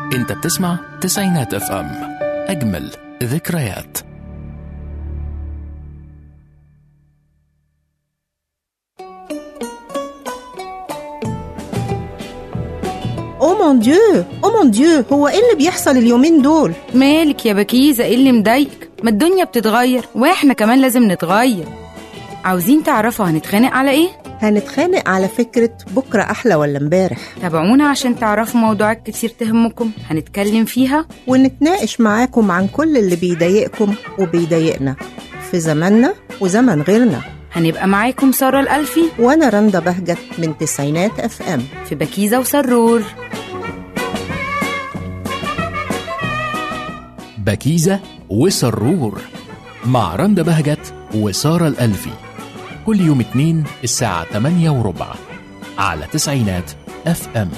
انت بتسمع تسعينات اف ام اجمل ذكريات او مون ديو او مون ديو هو ايه اللي بيحصل اليومين دول مالك يا بكيزة ايه اللي مضايقك ما الدنيا بتتغير واحنا كمان لازم نتغير عاوزين تعرفوا هنتخانق على ايه هنتخانق على فكرة بكرة أحلى ولا امبارح تابعونا عشان تعرفوا موضوعات كتير تهمكم هنتكلم فيها ونتناقش معاكم عن كل اللي بيضايقكم وبيضايقنا في زماننا وزمن غيرنا هنبقى معاكم سارة الألفي وأنا رندا بهجت من تسعينات اف ام في بكيزة وسرور بكيزة وسرور مع رندا بهجت وسارة الألفي كل يوم اتنين الساعة 8 وربع على تسعينات اف ام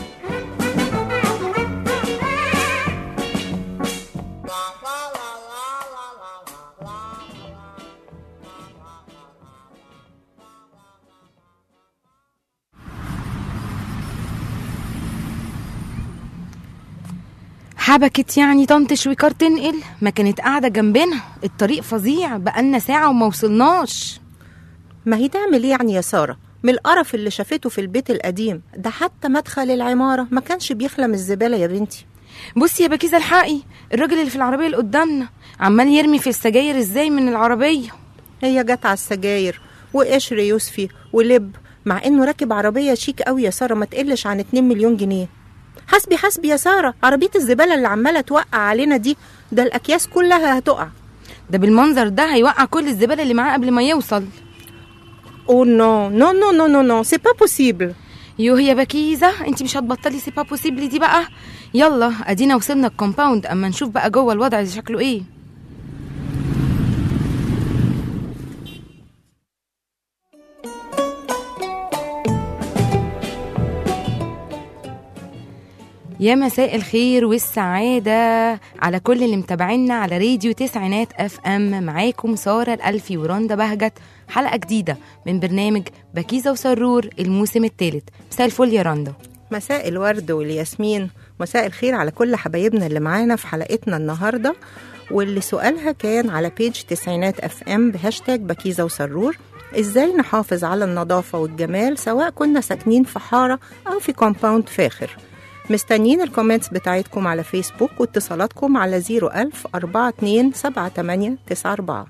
حبكت يعني طنط شويكار تنقل ما كانت قاعدة جنبنا الطريق فظيع بقالنا ساعة وما وصلناش ما هي تعمل ايه يعني يا سارة من القرف اللي شافته في البيت القديم ده حتى مدخل العمارة ما كانش بيخلى من الزبالة يا بنتي بصي يا بكيزة الحقي الراجل اللي في العربية اللي قدامنا عمال يرمي في السجاير ازاي من العربية هي جت على السجاير وقشر يوسفي ولب مع انه راكب عربية شيك قوي يا سارة ما تقلش عن 2 مليون جنيه حسبي حسبي يا سارة عربية الزبالة اللي عمالة توقع علينا دي ده الأكياس كلها هتقع ده بالمنظر ده هيوقع كل الزبالة اللي معاه قبل ما يوصل او نو نو نو نو نو نو سي با بوسيبل يوه يا بكيزة انت مش هتبطلي سي با بوسيبلي دي بقى يلا ادينا وصلنا الكومباوند اما نشوف بقى جوه الوضع شكله ايه يا مساء الخير والسعادة على كل اللي متابعينا على راديو تسعينات اف ام معاكم سارة الألفي ورندا بهجت حلقة جديدة من برنامج بكيزة وسرور الموسم الثالث مساء الفل يا رندا مساء الورد والياسمين مساء الخير على كل حبايبنا اللي معانا في حلقتنا النهارده واللي سؤالها كان على بيج تسعينات اف ام بهاشتاج بكيزة وسرور ازاي نحافظ على النظافة والجمال سواء كنا ساكنين في حارة أو في كومباوند فاخر مستنيين الكومنتس بتاعتكم على فيسبوك واتصالاتكم على 01000 42 78 94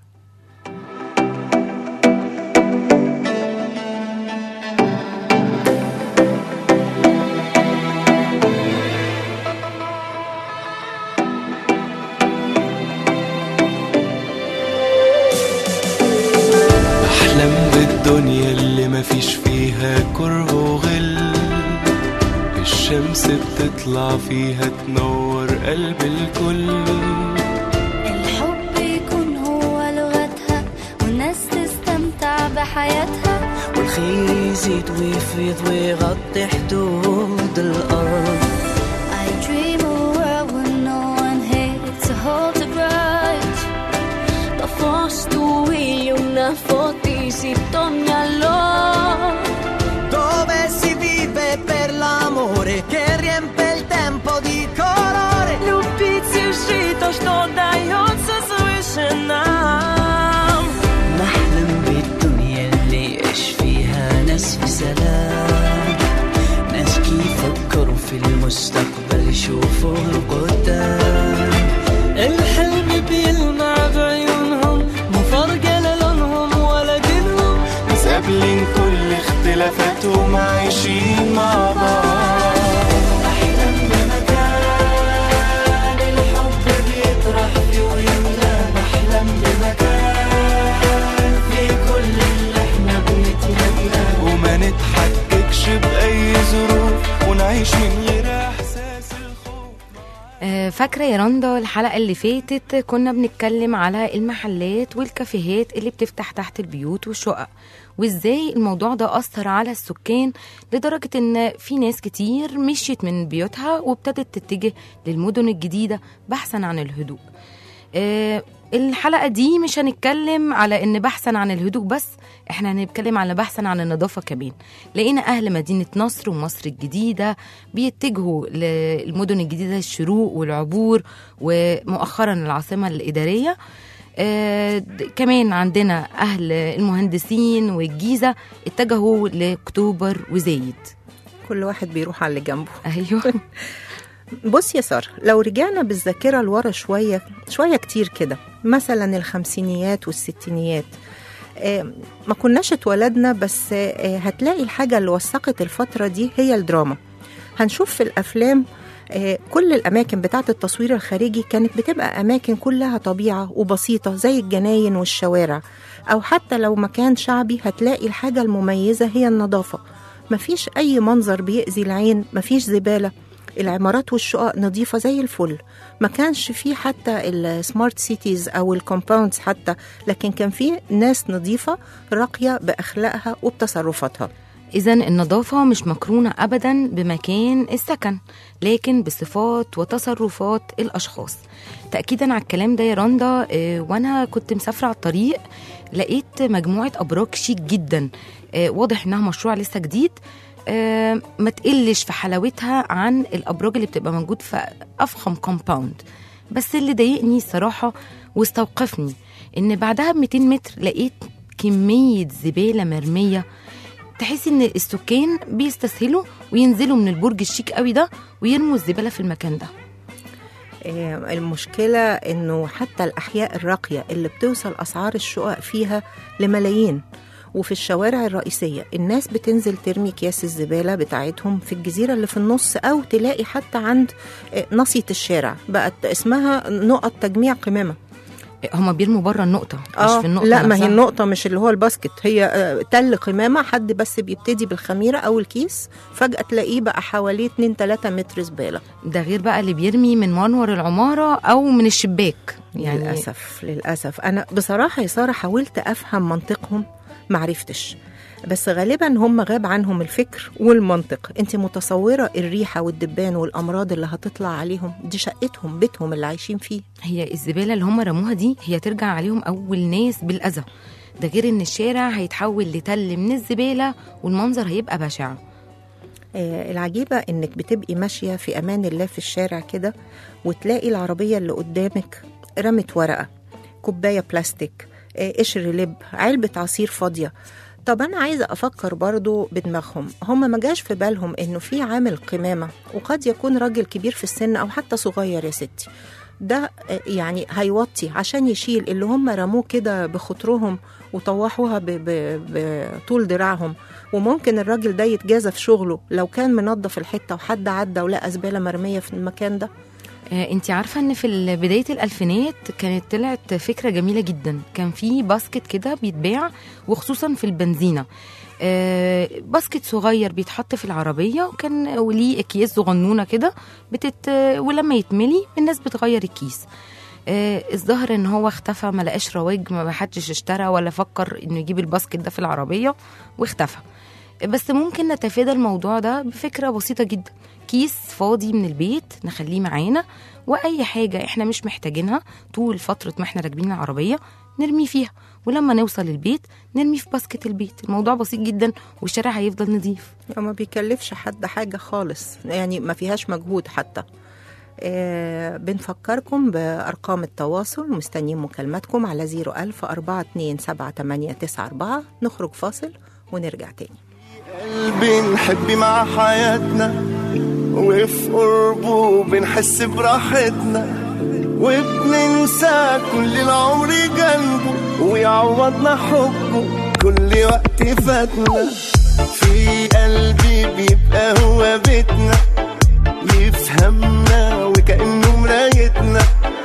أحلم بالدنيا اللي مفيش فيها كره وغل الشمس بتطلع فيها تنور قلب الكل الحب يكون هو لغتها والناس تستمتع بحياتها والخير يزيد ويفيض ويغطي حدود الأرض I dream a world where no one hates to hold a grudge Da fosto io una fotisi torna allora Dove si vive per l'amore che riempie il tempo di colore Любить и жить то, что дается свыше нам نحلم بالدنيا اللي يعيش فيها ناس في سلام ناس كيف فكروا في المستقبل يشوفوا القدام الحلم بيلمع بعيونهم مو فرقة لا لونهم ولا دينهم ناس قابلين كل اختلافاتهم عايشين مع بعض أحلم بمكان الحب بيطرح فيه ويملى نحلم بمكان في كل اللي احنا بنتمناه وما نتحككش بأي ظروف ونعيش من غير إحساس الخوف آه، فاكرة يا رندا الحلقة اللي فاتت كنا بنتكلم على المحلات والكافيهات اللي بتفتح تحت البيوت والشقق وازاي الموضوع ده أثر على السكان لدرجة ان في ناس كتير مشيت من بيوتها وابتدت تتجه للمدن الجديدة بحثا عن الهدوء آه، الحلقة دي مش هنتكلم على إن بحثا عن الهدوء بس إحنا هنتكلم على بحثا عن النظافة كمان لقينا أهل مدينة نصر ومصر الجديدة بيتجهوا للمدن الجديدة الشروق والعبور ومؤخرا العاصمة الإدارية آه، د- كمان عندنا أهل المهندسين والجيزة اتجهوا لأكتوبر وزايد كل واحد بيروح على اللي جنبه أيوه بص يا سارة لو رجعنا بالذاكرة لورا شوية شوية كتير كده مثلا الخمسينيات والستينيات آه، ما كناش اتولدنا بس آه، هتلاقي الحاجة اللي وثقت الفترة دي هي الدراما هنشوف في الأفلام آه، كل الأماكن بتاعة التصوير الخارجي كانت بتبقى أماكن كلها طبيعة وبسيطة زي الجناين والشوارع أو حتى لو مكان شعبي هتلاقي الحاجة المميزة هي النظافة مفيش أي منظر بيأذي العين مفيش زبالة العمارات والشقق نظيفة زي الفل ما كانش فيه حتى السمارت سيتيز أو الكومباوندز حتى لكن كان فيه ناس نظيفة راقية بأخلاقها وبتصرفاتها إذا النظافة مش مقرونة أبدا بمكان السكن لكن بصفات وتصرفات الأشخاص تأكيدا على الكلام ده يا رندا آه، وأنا كنت مسافرة على الطريق لقيت مجموعة أبراج شيك جدا آه، واضح إنها مشروع لسه جديد آه، ما تقلش في حلاوتها عن الأبراج اللي بتبقى موجود في أفخم كومباوند بس اللي ضايقني الصراحة واستوقفني إن بعدها ب 200 متر لقيت كمية زبالة مرمية تحسي ان السكان بيستسهلوا وينزلوا من البرج الشيك قوي ده ويرموا الزباله في المكان ده آه، المشكلة إنه حتى الأحياء الراقية اللي بتوصل أسعار الشقق فيها لملايين وفي الشوارع الرئيسية الناس بتنزل ترمي أكياس الزبالة بتاعتهم في الجزيرة اللي في النص أو تلاقي حتى عند آه، ناصية الشارع بقت اسمها نقط تجميع قمامة هما بيرموا بره النقطه مش في النقطه لا ما هي نفسها. النقطة مش اللي هو الباسكت هي آه، تل قمامة حد بس بيبتدي بالخميرة أو الكيس فجأة تلاقيه بقى حواليه 2 3 متر زبالة ده غير بقى اللي بيرمي من منور العماره او من الشباك يعني للأسف للأسف أنا بصراحة يا سارة حاولت أفهم منطقهم معرفتش بس غالبا هم غاب عنهم الفكر والمنطق انت متصورة الريحة والدبان والأمراض اللي هتطلع عليهم دي شقتهم بيتهم اللي عايشين فيه هي الزباله اللي هم رموها دي هي ترجع عليهم اول ناس بالاذى ده غير ان الشارع هيتحول لتل من الزباله والمنظر هيبقى بشع آه، العجيبة إنك بتبقي ماشية في أمان الله في الشارع كده وتلاقي العربية اللي قدامك رمت ورقة كوباية بلاستيك آه، قشر لب علبة عصير فاضية طب أنا عايزة أفكر برضو بدماغهم هم ما جاش في بالهم إنه في عامل قمامة وقد يكون راجل كبير في السن أو حتى صغير يا ستي ده آه، يعني هيوطي عشان يشيل اللي هم رموه كده بخطرهم وطوحوها ب- ب- بطول دراعهم وممكن الراجل ده يتجازى في شغله لو كان منظف الحته وحد عدى ولقى زباله مرميه في المكان ده انت عارفه ان في ال- بدايه الالفينات كانت طلعت فكره جميله جدا كان في باسكت كده بيتباع وخصوصا في البنزينه آه، باسكت صغير بيتحط في العربيه وكان وليه اكياس صغنونه كده بتت ولما يتملي الناس بتغير الكيس آه، الظاهر ان هو اختفى ما لقاش رواج ما حدش اشترى ولا فكر انه يجيب الباسكت ده في العربيه واختفى بس ممكن نتفادى الموضوع ده بفكره بسيطه جدا كيس فاضي من البيت نخليه معانا واي حاجه احنا مش محتاجينها طول فتره ما احنا راكبين العربيه نرميه فيها ولما نوصل البيت نرميه في باسكت البيت الموضوع بسيط جدا والشارع هيفضل نظيف ما بيكلفش حد حاجه خالص يعني ما فيهاش مجهود حتى آه بنفكركم بأرقام التواصل مستنيين مكالماتكم على 01000 427 نخرج فاصل ونرجع تاني قلبي نحب مع حياتنا وفي قربه بنحس براحتنا وبننسى كل العمر جنبه ويعوضنا حبه كل وقت فاتنا في قلبي بيبقى هو بيتنا يفهمنا وكأنه مرايتنا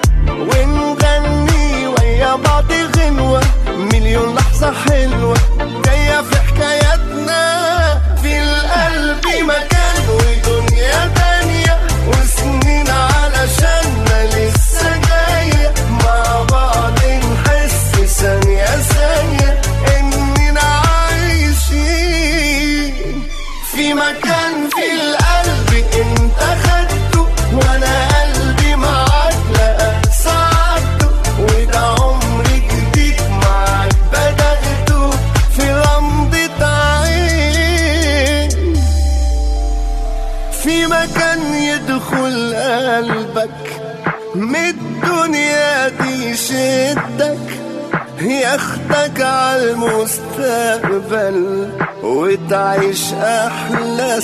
ونغني ويا بعض غنوة مليون لحظة حلوة جاية في حكاياتنا في القلب مكان ودنيا تانية وسنين علشاننا لسه جاية مع بعض نحس ثانية ثانية إننا عايشين في مكان في القلب انت خدته وانا قلبي معاك لقى سعادته وده في مكان يدخل قلبك من الدنيا دي يشدك ياخدك عالمستقبل وتعيش احلى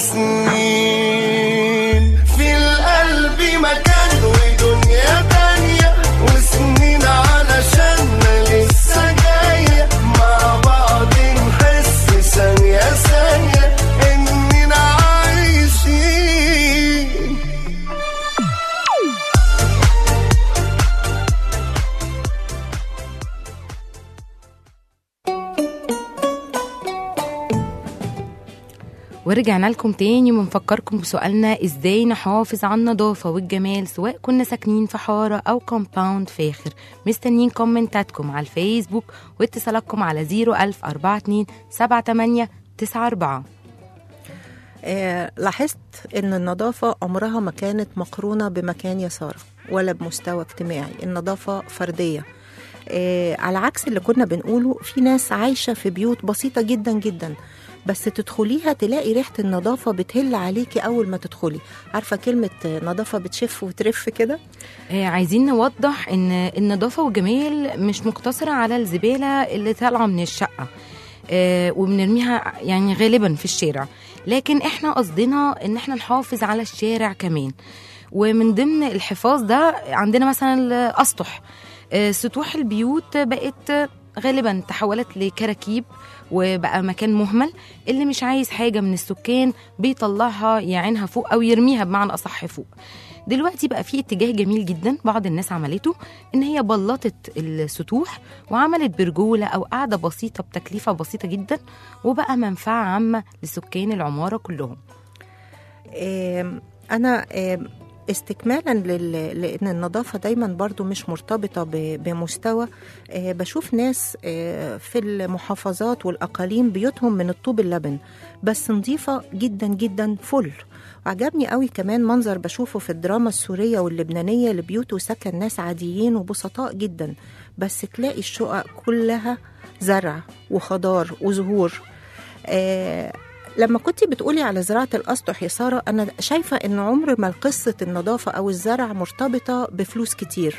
سنين في القلب مكان ودنيا تانية وسنين علشان لسه جاية مع بعض نحس ثانية ثانية اننا عايشين ورجعنا لكم تاني وبنفكركم بسؤالنا ازاي نحافظ على النظافة والجمال سواء كنا ساكنين في حارة أو كومباوند فاخر مستنيين كومنتاتكم على الفيسبوك واتصالاتكم على 01042 78 94 آه، لاحظت ان النظافة عمرها ما كانت مقرونة بمكان يسار ولا بمستوى اجتماعي النظافة فردية آه، على عكس اللي كنا بنقوله في ناس عايشة في بيوت بسيطة جدا جدا بس تدخليها تلاقي ريحة النظافة بتهل عليكي أول ما تدخلي عارفة كلمة آه، نظافة بتشف وترف كده آه، عايزين نوضح ان النظافة والجمال مش مقتصرة على الزبالة اللي طالعة من الشقة آه، وبنرميها يعني غالبا في الشارع لكن احنا قصدنا ان احنا نحافظ على الشارع كمان ومن ضمن الحفاظ ده عندنا مثلا الاسطح آه، سطوح البيوت بقت غالبا تحولت لكراكيب وبقى مكان مهمل اللي مش عايز حاجة من السكان بيطلعها يعينها فوق أو يرميها بمعنى أصح فوق دلوقتي بقى في اتجاه جميل جدا بعض الناس عملته ان هي بلطت السطوح وعملت برجوله او قاعده بسيطه بتكلفه بسيطه جدا وبقى منفعه عامه لسكان العماره كلهم آم، أنا آم، استكمالا لل- لأن النظافة دايما برضو مش مرتبطة ب- بمستوى آه، بشوف ناس آه، في المحافظات والأقاليم بيوتهم من الطوب اللبن بس نظيفة جدا جدا فل وعجبني قوي كمان منظر بشوفه في الدراما السورية واللبنانية لبيوت وسكن ناس عاديين وبسطاء جدا بس تلاقي الشقق كلها زرع وخضار وزهور آه لما كنت بتقولي على زراعة الأسطح يا سارة أنا شايفة إن عمر ما قصة النظافة أو الزرع مرتبطة بفلوس كتير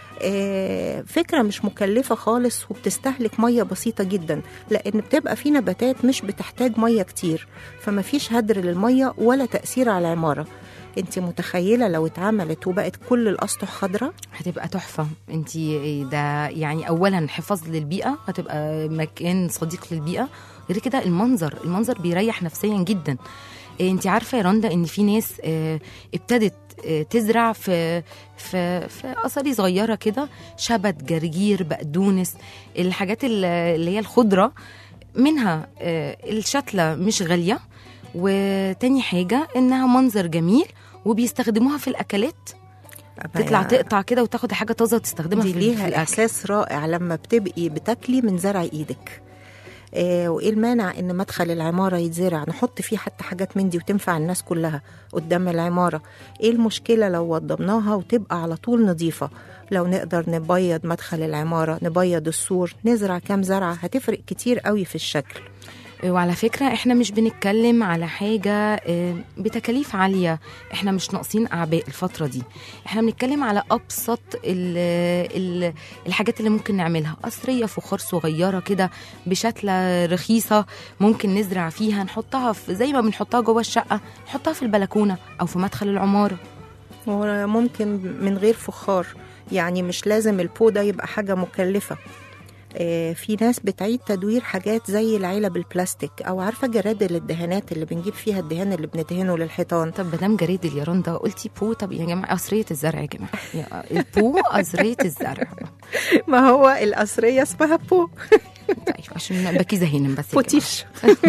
آه، فكرة مش مكلفة خالص وبتستهلك مية بسيطة جدا لأن بتبقى في نباتات مش بتحتاج مية كتير فما فيش هدر للمية ولا تأثير على العمارة انت متخيلة لو اتعملت وبقت كل الأسطح خضراء هتبقى تحفه انت ده يعني اولا حفاظ للبيئه هتبقى مكان صديق للبيئه غير كده المنظر المنظر بيريح نفسيا جدا انت عارفه يا رندا ان في ناس آه، ابتدت آه، تزرع في في في قصري صغيره كده شبت جرجير بقدونس الحاجات ال- اللي هي الخضره منها آه، الشتله مش غاليه وتاني حاجه انها منظر جميل وبيستخدموها في الاكلات تطلع تقطع كده وتاخد حاجه طازه تستخدمها دي في, في ليها الاكل احساس رائع لما بتبقي بتاكلي من زرع ايدك آه وايه المانع ان مدخل العماره يتزرع نحط فيه حتى حاجات من دي وتنفع الناس كلها قدام العماره ايه المشكله لو وضبناها وتبقى على طول نظيفه لو نقدر نبيض مدخل العماره نبيض السور نزرع كام زرعه هتفرق كتير قوي في الشكل وعلى فكرة احنا مش بنتكلم على حاجة آه، بتكاليف عالية احنا مش ناقصين أعباء الفترة دي احنا بنتكلم على أبسط ال ال الحاجات اللي ممكن نعملها قصرية فخار صغيرة كده بشتلة رخيصة ممكن نزرع فيها نحطها في زي ما بنحطها جوه الشقة نحطها في البلكونة أو في مدخل العمارة وممكن من غير فخار يعني مش لازم البو ده يبقى حاجة مكلفة آه، في ناس بتعيد تدوير حاجات زي العلب البلاستيك او عارفه جرادل الدهانات اللي بنجيب فيها الدهان اللي بندهنه للحيطان طب مدام جريدل يا رندا قلتي بو طب يا جماعة قصرية الزرع يا جماعة يا- البو قصرية الزرع ما هو القصريه اسمها بو طيب عشان بكيزة هنا بس يا جماعة. بوتيش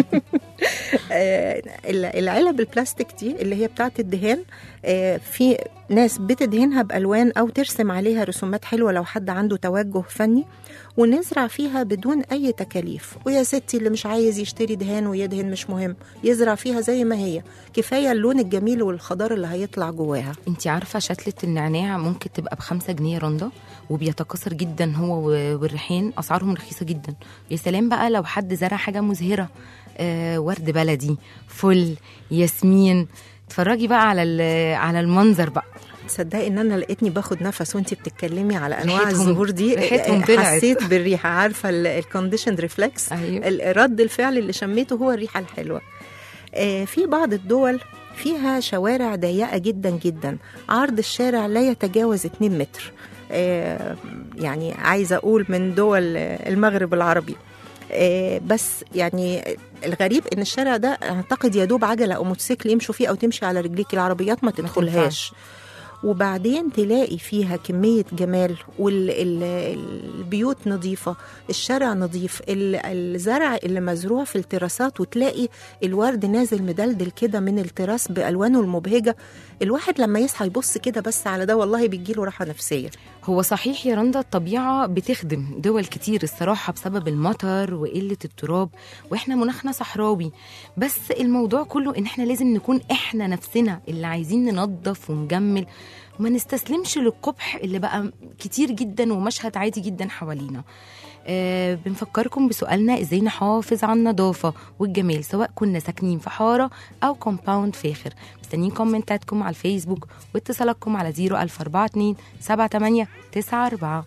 آه، ال- العلب البلاستيك دي اللي هي بتاعت الدهان آه، في ناس بتدهنها بالوان او ترسم عليها رسومات حلوه لو حد عنده توجه فني ونزرع فيها بدون اي تكاليف ويا ستي اللي مش عايز يشتري دهان ويدهن مش مهم يزرع فيها زي ما هي كفايه اللون الجميل والخضار اللي هيطلع جواها انت عارفه شتله النعناع ممكن تبقى بخمسة جنيه يا رندا وبيتكاثر جدا هو و- والريحان اسعارهم رخيصه جدا يا سلام بقى لو حد زرع حاجه مزهره آه ورد بلدي فل ياسمين اتفرجي بقى على ال- على المنظر بقى تصدقي ان انا لقيتني باخد نفس وانت بتتكلمي على انواع ريحتهم- الزهور دي ريحتهم آه، طلعت. حسيت بالريحه عارفه الكونديشن ريفلكس أيوة. رد الفعل اللي شميته هو الريحه الحلوه آه، في بعض الدول فيها شوارع ضيقه جدا جدا عرض الشارع لا يتجاوز 2 متر آه، يعني عايزه اقول من دول آه، المغرب العربي آه، بس يعني الغريب ان الشارع ده اعتقد يا دوب عجله او موتوسيكل يمشوا فيه او تمشي على رجليك العربيات ما تدخلهاش وبعدين تلاقي فيها كمية جمال والبيوت نظيفة الشارع نظيف ال- الزرع اللي مزروع في التراسات وتلاقي الورد نازل مدلدل كده من التراس بألوانه المبهجة الواحد لما يصحى يبص كده بس على ده والله بيجيله راحة نفسية هو صحيح يا رندا الطبيعة بتخدم دول كتير الصراحة بسبب المطر وقلة التراب واحنا مناخنا صحراوي بس الموضوع كله ان احنا لازم نكون احنا نفسنا اللي عايزين ننظف ونجمل وما نستسلمش للقبح اللي بقى كتير جدا ومشهد عادي جدا حوالينا آه بنفكركم بسؤالنا ازاي نحافظ على النظافة والجمال سواء كنا ساكنين في حارة أو كومباوند فاخر مستنيين كومنتاتكم على الفيسبوك واتصالاتكم على 01042 78 94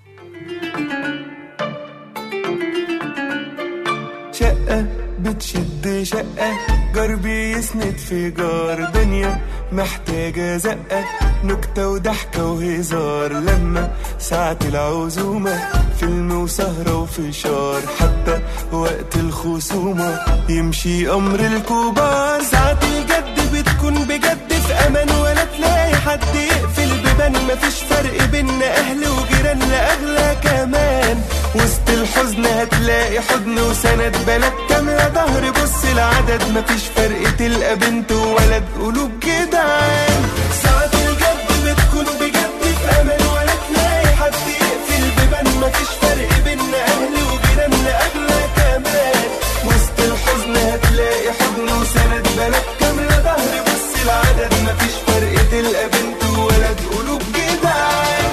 شقة بتشد شقة جربي يسند في جار دنيا محتاجة زقة نكتة وضحكة وهزار لما ساعة العزومة فيلم وسهرة وفشار حتى وقت الخصومة يمشي أمر الكبار ساعة الجد بتكون بجد في أمان ولا تلاقي حد يقفل بيبان مفيش فرق بين أهل وجيران لأغلى كمان وسط الحزن هتلاقي حضن وسند بلد كاملة ظهر بص العدد مفيش فرق تلقى بنت وولد قلوب جدعان ساعة الجد بتكون بجد في أمان ولا تلاقي حد يقفل بيبان مفيش فرق بين أهل وجيران لأغلى كمان وسط الحزن هتلاقي حضن وسند بلد كاملة ظهر بص العدد مفيش فرق تلقى بنت وولد قلوب جدعان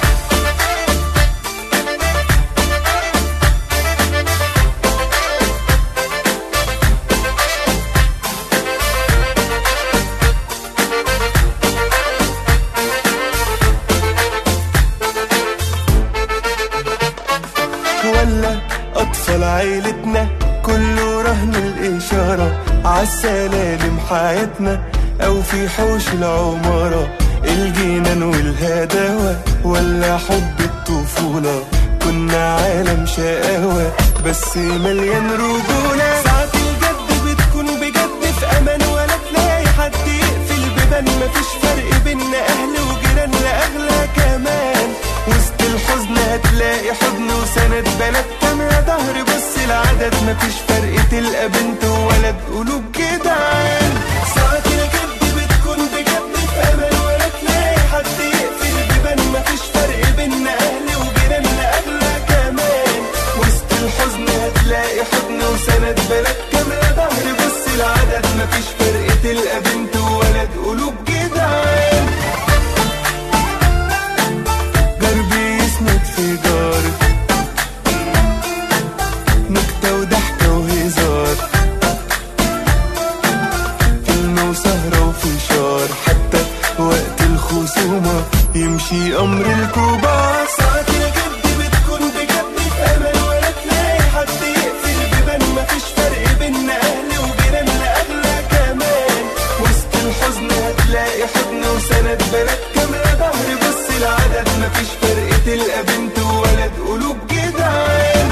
ولا أطفال عيلتنا كله رهن الإشارة عالسلالم حياتنا أو في حوش العمارة الجنان والهداوة ولا حب الطفولة كنا عالم شقاوة بس مليان رجولة ساعة الجد بتكون بجد في أمان ولا تلاقي حد يقفل بيبان مفيش فرق بين أهل وجيران لأغلى كمان وسط الحزن هتلاقي حضن وسند بلد كاملة ظهر بص العدد مفيش فرق تلقى بنت وولد قلوب جدعان ساعة الجد بتكون بجد في أمان ولا تلاقي حد يقفل بيبان مفيش فرق بين أهل وجيران لأغلى كمان وسط الحزن هتلاقي حضن وسند بلد كاملة ظهر بص العدد مفيش فرق تلقى بنت وولد قلوب جدعان جربي يسند في جار نكتة وضحكة وهزار فيلم وسهرة وفشار حتى وقت الخصومة يمشي أمر الكبار ساعة الجد بتكون بجد في أمان ولا تلاقي حد يقفل بيبان مفيش فرق بين أهل وجيران لأغلى كمان وسط الحزن هتلاقي حضن وسند بلد كاملة ظهر بص العدد مفيش فرق تلقى بنت وولد قلوب جدعان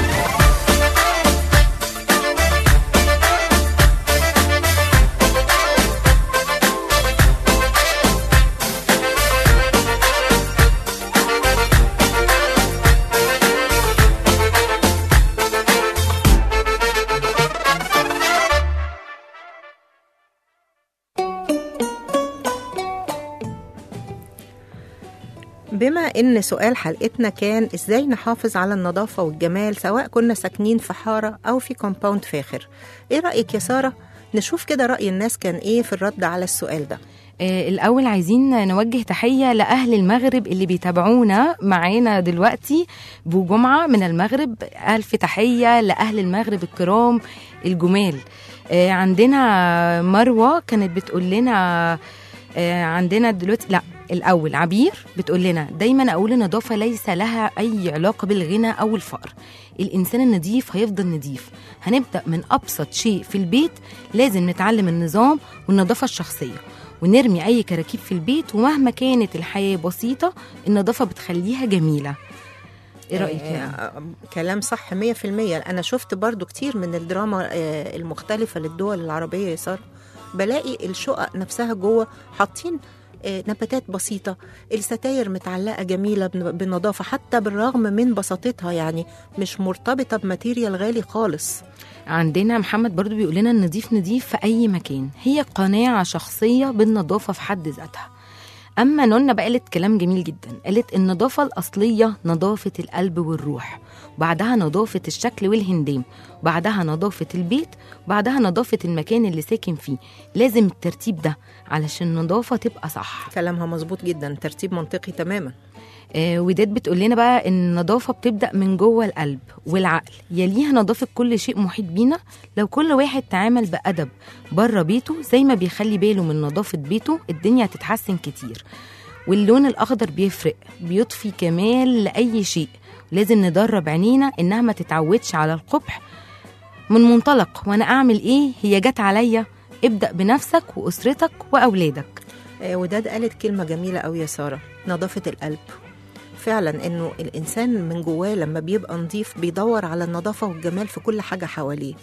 بما ان سؤال حلقتنا كان ازاي نحافظ على النظافة والجمال سواء كنا ساكنين في حارة او في كومباوند فاخر ايه رأيك يا سارة نشوف كده رأي الناس كان ايه في الرد على السؤال ده آه، الأول عايزين نوجه تحية لأهل المغرب اللي بيتابعونا معانا دلوقتي بجمعة من المغرب ألف تحية لأهل المغرب الكرام الجمال آه، عندنا مروة كانت بتقول لنا آه، عندنا دلوقتي لا الأول عبير بتقول لنا دايما أقول النظافة ليس لها أي علاقة بالغنى أو الفقر الإنسان النظيف هيفضل نظيف هنبدأ من أبسط شيء في البيت لازم نتعلم النظام والنظافة الشخصية ونرمي أي كراكيب في البيت ومهما كانت الحياة بسيطة النظافة بتخليها جميلة إيه رأيك يا آه، كلام صح 100% انا شفت برضو كتير من الدراما آه، المختلفه للدول العربيه يا ساره بلاقي الشقق نفسها جوه حاطين آه، نباتات بسيطة الستاير متعلقة جميلة بن- بنظافة حتى بالرغم من بساطتها يعني مش مرتبطة بماتيريال غالي خالص عندنا محمد برضو بيقول لنا النظيف نظيف في أي مكان هي قناعة شخصية بالنظافة في حد ذاتها أما نونا بقى قالت كلام جميل جدا قالت النظافة الأصلية نظافة القلب والروح وبعدها نظافة الشكل والهندام وبعدها نظافة البيت وبعدها نظافة المكان اللي ساكن فيه لازم الترتيب ده علشان النظافة تبقى صح كلامها مظبوط جدا ترتيب منطقي تماما آه، وداد بتقول لنا بقى ان النظافه بتبدا من جوه القلب والعقل يليها نظافه كل شيء محيط بينا لو كل واحد تعامل بادب بره بيته زي ما بيخلي باله من نظافه بيته الدنيا هتتحسن كتير واللون الاخضر بيفرق بيضفي كمال لاي شيء لازم ندرب عينينا انها ما تتعودش على القبح من منطلق وانا اعمل ايه هي جت عليا ابدا بنفسك واسرتك واولادك آه، وداد قالت كلمة جميلة أوي يا سارة نظافة القلب فعلا انه الانسان من جواه لما بيبقى نظيف بيدور على النظافه والجمال في كل حاجه حواليه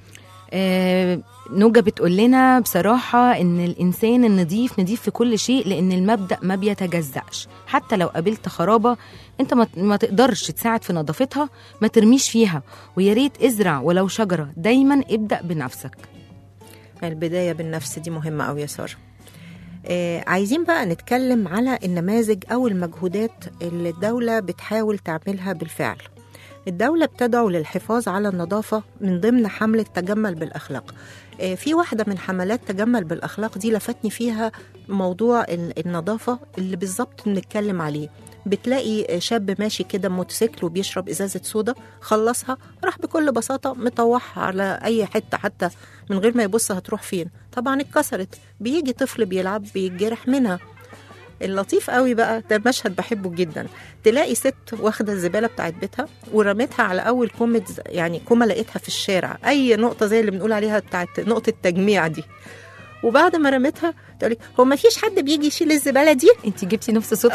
آه، نوجة بتقول لنا بصراحة إن الإنسان النظيف نظيف في كل شيء لأن المبدأ ما بيتجزأش حتى لو قابلت خرابة أنت ما, ما تقدرش تساعد في نظافتها ما ترميش فيها ويا ريت ازرع ولو شجرة دايما ابدأ بنفسك البدايه بالنفس دي مهمه أوي يا ساره آه عايزين بقى نتكلم على النماذج او المجهودات اللي الدوله بتحاول تعملها بالفعل الدولة بتدعو للحفاظ على النظافة من ضمن حملة تجمل بالأخلاق آه، في واحدة من حملات تجمل بالأخلاق دي لفتني فيها موضوع ال- النظافة اللي بالظبط بنتكلم عليه بتلاقي شاب ماشي كده موتوسيكل وبيشرب ازازه صودا خلصها راح بكل بساطه مطوحها على اي حته حتى من غير ما يبص هتروح فين طبعا اتكسرت بيجي طفل بيلعب بيتجرح منها اللطيف قوي بقى ده المشهد بحبه جدا تلاقي ست واخده الزباله بتاعت بيتها ورمتها على اول كومة ز- يعني كومه لقيتها في الشارع اي نقطه زي اللي بنقول عليها بتاعت نقطه تجميع دي وبعد ما رمتها تقول لك هو ما فيش حد بيجي يشيل الزباله دي انت جبتي نفس صوت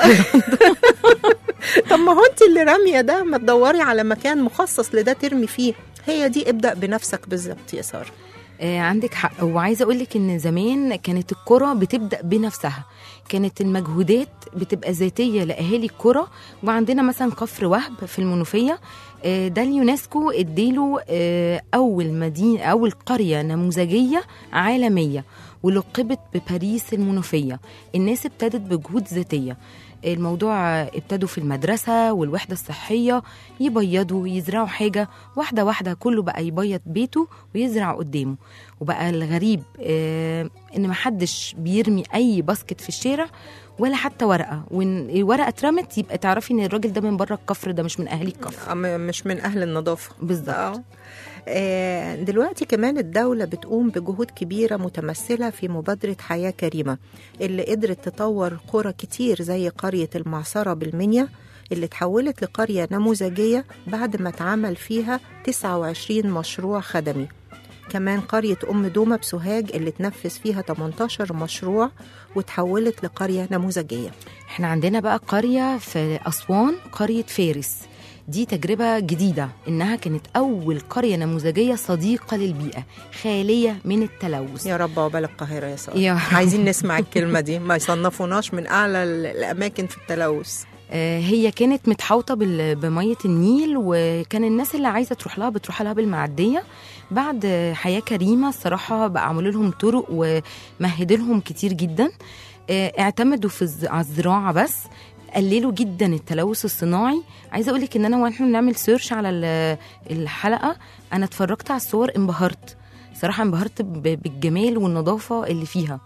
طب ما هو انت اللي راميه ده ما تدوري على مكان مخصص لده ترمي فيه هي دي ابدا بنفسك بالظبط يا ساره آه، عندك حق وعايزه اقول لك ان زمان كانت القرى بتبدا بنفسها كانت المجهودات بتبقى ذاتيه لاهالي القرى وعندنا مثلا كفر وهب في المنوفيه آه، ده اليونسكو اديله آه، اول مدينه اول قريه نموذجيه عالميه ولقبت بباريس المنوفيه الناس ابتدت بجهود ذاتيه الموضوع آه، ابتدوا في المدرسة والوحدة الصحية يبيضوا يزرعوا حاجة واحدة واحدة كله بقى يبيض بيته ويزرع قدامه وبقى الغريب آه ان محدش بيرمي اي باسكت في الشارع ولا حتى ورقه وان الورقه اترمت يبقى تعرفي ان الراجل ده من بره الكفر ده مش من اهالي الكفر أم- مش من اهل النظافه بالظبط آه. آه، دلوقتي كمان الدولة بتقوم بجهود كبيرة متمثلة في مبادرة حياة كريمة اللي قدرت تطور قرى كتير زي قرية المعصرة بالمنيا اللي اتحولت لقرية نموذجية بعد ما اتعمل فيها 29 مشروع خدمي كمان قرية أم دومة بسوهاج اللي اتنفذ فيها 18 مشروع وتحولت لقرية نموذجية احنا عندنا بقى قريه في اسوان قريه فارس دي تجربة جديدة إنها كانت أول قرية نموذجية صديقة للبيئة خالية من التلوث يا رب عقبال القاهرة يا سارة يا عايزين نسمع الكلمة دي ما يصنفوناش من أعلى ال- الأماكن في التلوث آه، هي كانت متحوطة بال- بمية النيل وكان الناس اللي عايزة تروح لها بتروح لها بالمعدية بعد آه، حياة كريمة الصراحة بقى عملوا لهم طرق ومهدوا لهم كتير جدا آه، اعتمدوا في الز- على الزراعة بس قللوا جدا التلوث الصناعي عايزه اقول لك ان انا واحنا بنعمل سيرش على ال- الحلقه انا اتفرجت على الصور انبهرت صراحه انبهرت ب- بالجمال والنظافه اللي فيها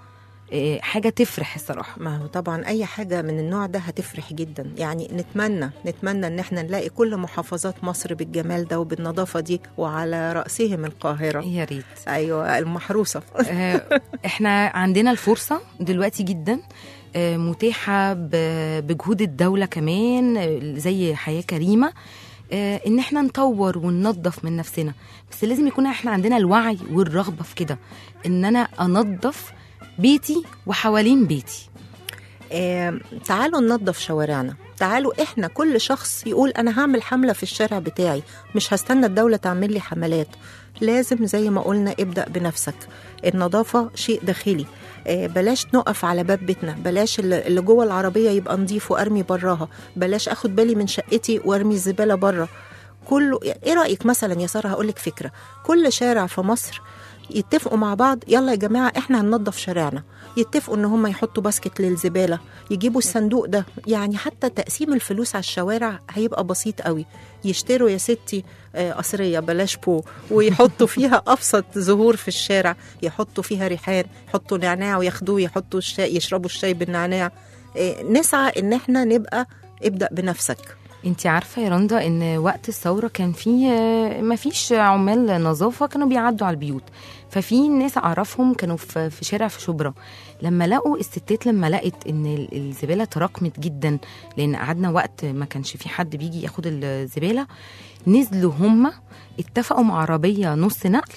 آه، حاجه تفرح الصراحه ما هو طبعا اي حاجه من النوع ده هتفرح جدا يعني نتمنى نتمنى ان احنا نلاقي كل محافظات مصر بالجمال ده وبالنظافه دي وعلى راسهم القاهره يا ريت ايوه المحروسه آه، احنا عندنا الفرصة دلوقتي جدا آه، متاحة ب- بجهود الدولة كمان آه، زي حياة كريمة آه، ان احنا نطور وننظف من نفسنا بس لازم يكون احنا عندنا الوعي والرغبة في كده ان انا انظف بيتي وحوالين بيتي آه، تعالوا ننظف شوارعنا تعالوا احنا كل شخص يقول انا هعمل حمله في الشارع بتاعي مش هستنى الدوله تعمل لي حملات لازم زي ما قلنا ابدا بنفسك النظافه شيء داخلي آه، بلاش نقف على باب بيتنا بلاش اللي اللي جوه العربيه يبقى نضيف وارمي براها بلاش اخد بالي من شقتي وارمي الزباله بره كله ايه رايك مثلا يا ساره هقول لك فكره كل شارع في مصر يتفقوا مع بعض يلا يا جماعه احنا هننظف شارعنا يتفقوا ان هم يحطوا باسكت للزباله يجيبوا الصندوق ده يعني حتى تقسيم الفلوس على الشوارع هيبقى بسيط قوي يشتروا يا ستي آه، قصريه بلاش بو ويحطوا فيها ابسط زهور في الشارع يحطوا فيها ريحان يحطوا نعناع وياخدوه يحطوا الشاي يشربوا الشاي بالنعناع آه، نسعى ان احنا نبقى ابدا بنفسك انت عارفة يا رندا ان وقت الثورة كان في ما فيش عمال نظافة كانوا بيعدوا على البيوت ففي ناس اعرفهم كانوا في في شارع في شبرا لما لقوا الستات لما لقت ان ال- الزبالة تراكمت جدا لان قعدنا وقت ما كانش في حد بيجي ياخد الزبالة نزلوا هم اتفقوا مع عربية نص نقل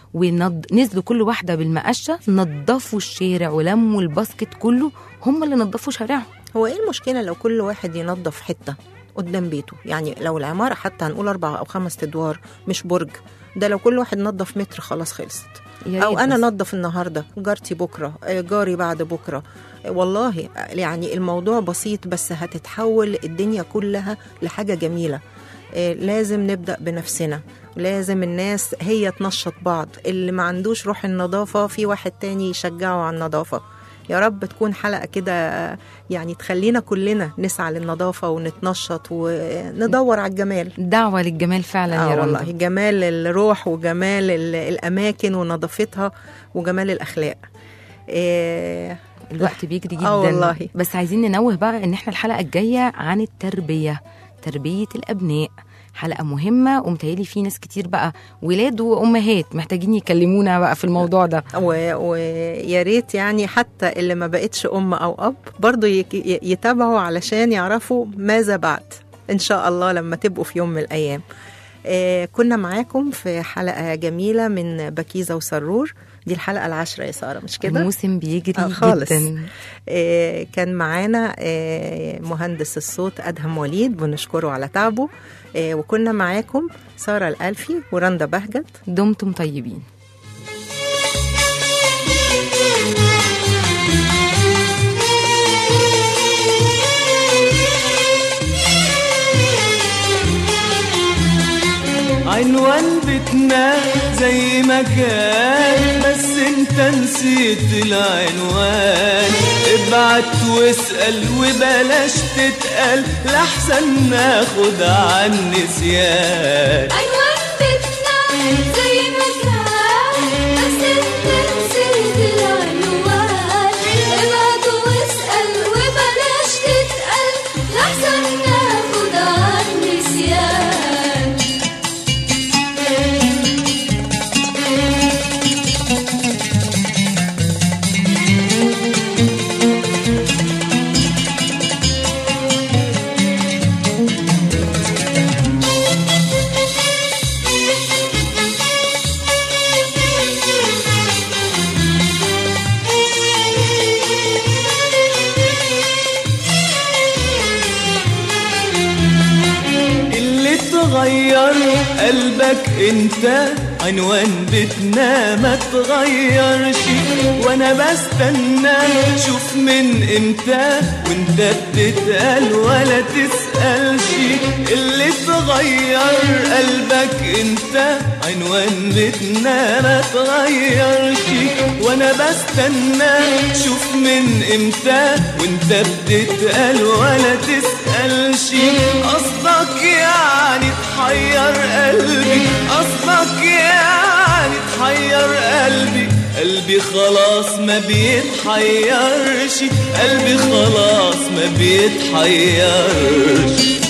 ونزلوا كل واحدة بالمقشة نظفوا الشارع ولموا الباسكت كله هم اللي نظفوا شارعهم هو ايه المشكله لو كل واحد ينظف حته قدام بيته يعني لو العماره حتى هنقول اربع او خمس ادوار مش برج ده لو كل واحد نظف متر خلاص خلصت يا او ريت انا بس. نظف النهارده جارتي بكره آه، جاري بعد بكره آه، والله آه، يعني الموضوع بسيط بس هتتحول الدنيا كلها لحاجه جميله آه، لازم نبدا بنفسنا لازم الناس هي تنشط بعض اللي ما عندوش روح النظافه في واحد تاني يشجعه على النظافه يا رب تكون حلقه كده آه، يعني تخلينا كلنا نسعى للنظافه ونتنشط وندور على الجمال دعوة للجمال فعلا يا اه والله رندا جمال الروح وجمال ال- الاماكن ونظافتها وجمال الاخلاق إيه الوقت بيجري جدا آه والله. بس عايزين ننوه بقى ان احنا الحلقة الجاية عن التربية تربية الأبناء حلقة مهمة ومتهيألي في ناس كتير بقى ولاد وأمهات محتاجين يكلمونا بقى في الموضوع ده و- ويا ريت يعني حتى اللي ما بقتش ام او اب برضو يك- ي- يتابعوا علشان يعرفوا ماذا بعد ان شاء الله لما تبقوا في يوم من الايام إيه كنا معاكم في حلقه جميله من بكيزه وسرور دي الحلقه العاشره يا ساره مش كده الموسم بيجري آه، خالص. جدا آه، كان معانا آه، مهندس الصوت أدهم وليد بنشكره على تعبه آه، وكنا معاكم سارة الألفي ورندا بهجت دمتم طيبين عنوان بيتنا زي ما كان بس انت نسيت العنوان ابعت واسأل وبلاش تتقل لحسن ناخد عن نسيان عنوان بيتنا زي ما كان بس انت نسيت العنوان ابعت واسأل وبلاش تتقل لحسن ناخد عن نسيان اللي تغير قلبك انت عنوان بيتنا ما تغيرش وانا بستنى شوف من امتى وانت بتتقل ولا تسألش اللي تغير قلبك انت عنوان بيتنا ما تغيرش وانا بستنى شوف من امتى وانت بتتقل ولا تسألش قصدك يعني تحير قلبي قصدك يعني تحير قلبي قلبي خلاص ما بيتحيرش قلبي خلاص ما بيتحيرش